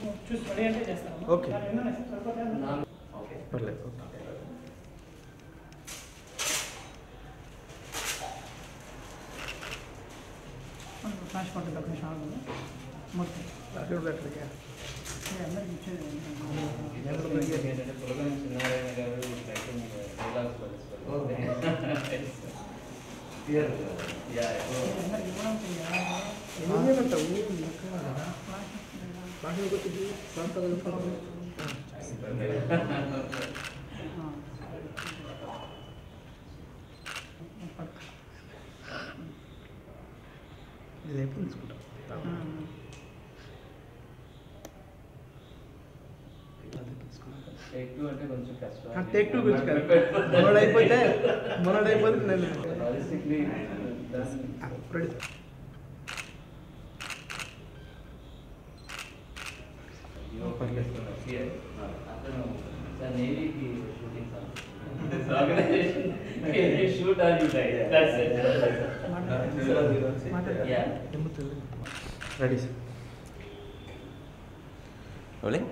చూసి రెడీ అంటే చేస్తాను ఓకే. సరిపోతే ఓకే పర్లేదు ఫ్లాష్ పడుతుంది ఒక నిమిషం ఆగు. మొత్తం అక్కడ పెట్టలేదు ఇది అందరికి ఇచ్చేది ఏంటంటే పులగం చిన్నారాయణ గారు డైలాగ్స్ యా అందరికి ఇవ్వడం చేయాలి. ఆ. పట్టు. ఇది ఎప్పుడు తీసుకుంటాం ఆ. టేక్ టూ అంటే కొంచెం కష్టం టేక్ టూ గురించి కాదు మనోడైపోతే మనోడైపోతే నేను లాజిస్టిక్లీ అప్పుడే అతను సార్ నేవీకి shooting sir organisation shoot are you like that's it yeah ready sir rolling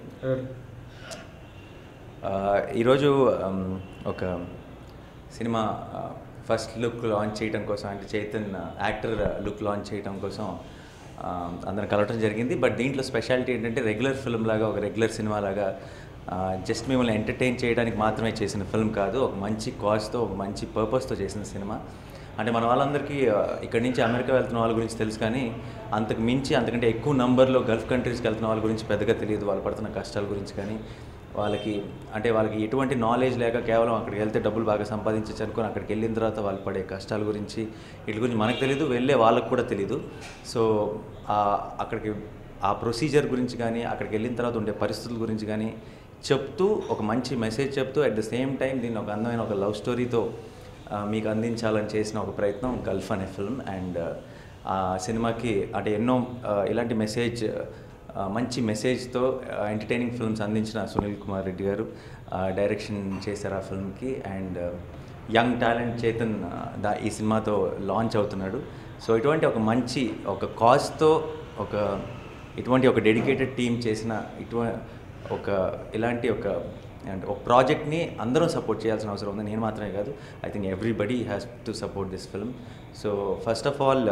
ఈరోజు um, ఒక సినిమా ఫస్ట్ లుక్ లాంచ్ చేయడం కోసం అంటే చైతన్ యాక్టర్ లుక్ లాంచ్ చేయడం కోసం um, అందరం కలవటం జరిగింది బట్ దీంట్లో స్పెషాలిటీ ఏంటంటే రెగ్యులర్ ఫిల్మ్ లాగా ఒక రెగ్యులర్ సినిమా లాగా జస్ట్ మిమ్మల్ని ఎంటర్టైన్ చేయడానికి మాత్రమే చేసిన ఫిల్మ్ కాదు ఒక మంచి కాజ్తో ఒక మంచి పర్పస్తో చేసిన సినిమా అంటే మన వాళ్ళందరికీ ఆ, ఇక్కడి నుంచి అమెరికా వెళ్తున్న వాళ్ళ గురించి తెలుసు కానీ అంతకు మించి అంతకంటే ఎక్కువ నంబర్లో గల్ఫ్ కంట్రీస్కి వెళ్తున్న వాళ్ళ గురించి పెద్దగా తెలియదు వాళ్ళు పడుతున్న కష్టాల గురించి కానీ వాళ్ళకి అంటే వాళ్ళకి ఎటువంటి నాలెడ్జ్ లేక కేవలం అక్కడికి వెళ్తే డబ్బులు బాగా సంపాదించచ్చు అనుకుని అక్కడికి వెళ్ళిన తర్వాత వాళ్ళు పడే కష్టాల గురించి వీటి గురించి మనకు తెలియదు వెళ్ళే వాళ్ళకు కూడా తెలియదు సో ఆ, అక్కడికి ఆ ప్రొసీజర్ గురించి కానీ అక్కడికి వెళ్ళిన తర్వాత ఉండే పరిస్థితుల గురించి కానీ చెప్తూ ఒక మంచి మెసేజ్ చెప్తూ అట్ ద సేమ్ టైం దీన్ని ఒక అందమైన ఒక లవ్ స్టోరీతో ఆ, మీకు అందించాలని చేసిన ఒక ప్రయత్నం గల్ఫ్ అనే ఫిల్మ్ అండ్ ఆ సినిమాకి అంటే ఎన్నో ఆ, ఇలాంటి మెసేజ్ ఆ, మంచి మెసేజ్తో ఎంటర్టైనింగ్ ఫిల్మ్స్ అందించిన సునీల్ కుమార్ రెడ్డి గారు ఆ, డైరెక్షన్ చేశారు ఆ ఫిల్మ్కి అండ్ యంగ్ టాలెంట్ చేతన్ ఆ, దా ఈ సినిమాతో లాంచ్ అవుతున్నాడు సో ఇటువంటి ఒక మంచి ఒక కాజ్తో ఒక ఇటువంటి ఒక డెడికేటెడ్ టీం చేసిన ఇటువంటి ఒక ఇలాంటి ఒక అండ్ ఒక ప్రాజెక్ట్ని అందరం సపోర్ట్ చేయాల్సిన అవసరం ఉంది నేను మాత్రమే కాదు I think everybody has to support this film so first of all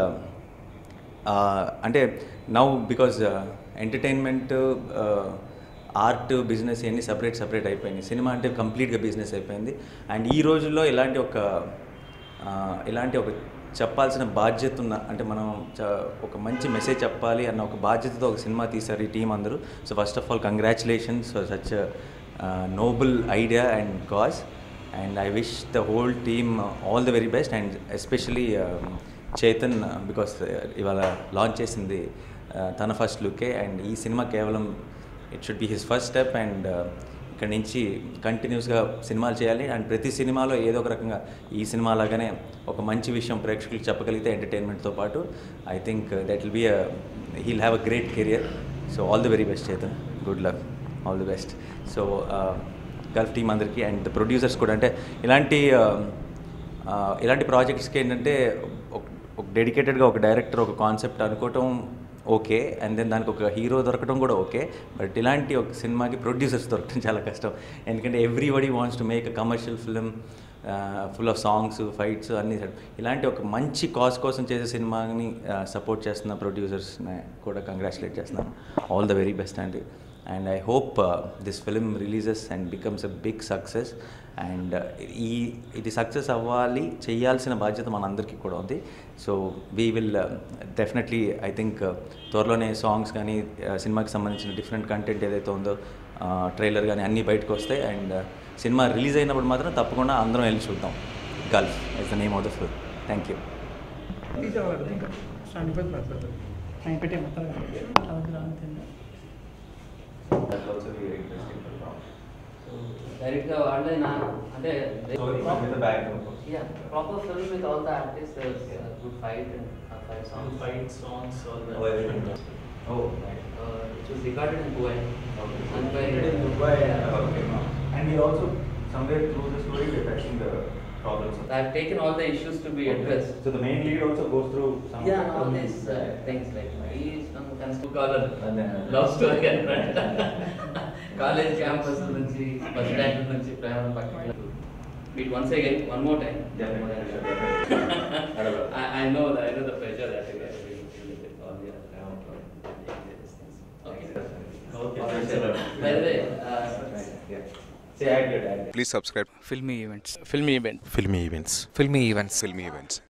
అంటే now because entertainment art business ఇవన్నీ సపరేట్ సపరేట్ అయిపోయింది సినిమా అంటే కంప్లీట్గా బిజినెస్ అయిపోయింది అండ్ ఈ రోజుల్లో ఇలాంటి ఒక ఆ, ఇలాంటి ఒక చెప్పాల్సిన బాధ్యత ఉన్న అంటే మనం చ- ఒక మంచి మెసేజ్ చెప్పాలి అన్న ఒక బాధ్యతతో ఒక సినిమా తీశారు ఈ టీం అందరూ so first of all congratulations for such noble idea and cause and I wish the whole team all the very best and especially Chetan because ఇవాళ లాంచ్ చేసింది uh, తన ఫస్ట్ లుకే అండ్ ఈ సినిమా కేవలం it should be his first step and ఇక్కడ నుంచి కంటిన్యూస్గా సినిమాలు చేయాలి అండ్ ప్రతి సినిమాలో ఏదో ఒక రకంగా ఈ సినిమా లాగానే ఒక మంచి విషయం ప్రేక్షకులకు చెప్పగలిగితే ఎంటర్టైన్మెంట్తో పాటు I think that will be a heal have a great career so all the very best Chetan good luck all the best so Gulf team అందరికీ అండ్ ద ప్రొడ్యూసర్స్ కూడా అంటే ఇలాంటి uh, ఆ, ఇలాంటి ప్రాజెక్ట్స్కి ఏంటంటే ఒక ఒక డెడికేటెడ్గా ఒక డైరెక్టర్ ఒక కాన్సెప్ట్ అనుకోవటం ఓకే అండ్ దెన్ దానికి ఒక హీరో దొరకడం కూడా ఓకే బట్ ఇలాంటి ఒక సినిమాకి ప్రొడ్యూసర్స్ దొరకడం చాలా కష్టం ఎందుకంటే everybody wants to make a commercial film full of songs fights అన్నీ ఇలాంటి ఒక మంచి కాజ్ కోసం చేసే సినిమాని సపోర్ట్ చేస్తున్న ప్రొడ్యూసర్స్ని కూడా కంగ్రాచులేట్ చేస్తున్నాను ఆల్ ద వెరీ బెస్ట్ అండి and I hope this film releases and becomes a big success and ఈ ఇది సక్సెస్ అవ్వాలి చేయాల్సిన బాధ్యత మనందరికీ కూడా ఉంది so we will definitely I think త్వరలోనే సాంగ్స్ కానీ uh, సినిమాకి సంబంధించిన డిఫరెంట్ కంటెంట్ ఏదైతే ఉందో ట్రైలర్ కానీ అన్నీ బయటకు వస్తాయి అండ్ సినిమా రిలీజ్ అయినప్పుడు మాత్రం తప్పకుండా అందరం వెళ్ళి చూద్దాం Gulf is the name of the film thank you stand ఇబ్బంది పడతారు ఆయన పెట్టే మొత్తం అట్లా వద్దు అంతే డైరెక్ట్గా వాళ్ళే నా అంటే yeah proper film with all the artist good fight and fight songs fight songs or the Oh, uh, it was recorded in Kuwait and by And we also somewhere through the story we're touching the problems. I've taken all the issues to be addressed. So the main lead also goes through some. Yeah, and all these uh, things like he's from Kansku Color, And then- love story and college campus నుంచి bus stand నుంచి ప్రేమ పక్కన meet once again one more time Definitely, sure, definitely. I, I know that I know the pressure that you guys will feel with it, all the Okay. Okay. By the way, uh, Yeah. Say I did, I did. Please subscribe. filmy events filmy event Filmy events. filmy events Filmy events.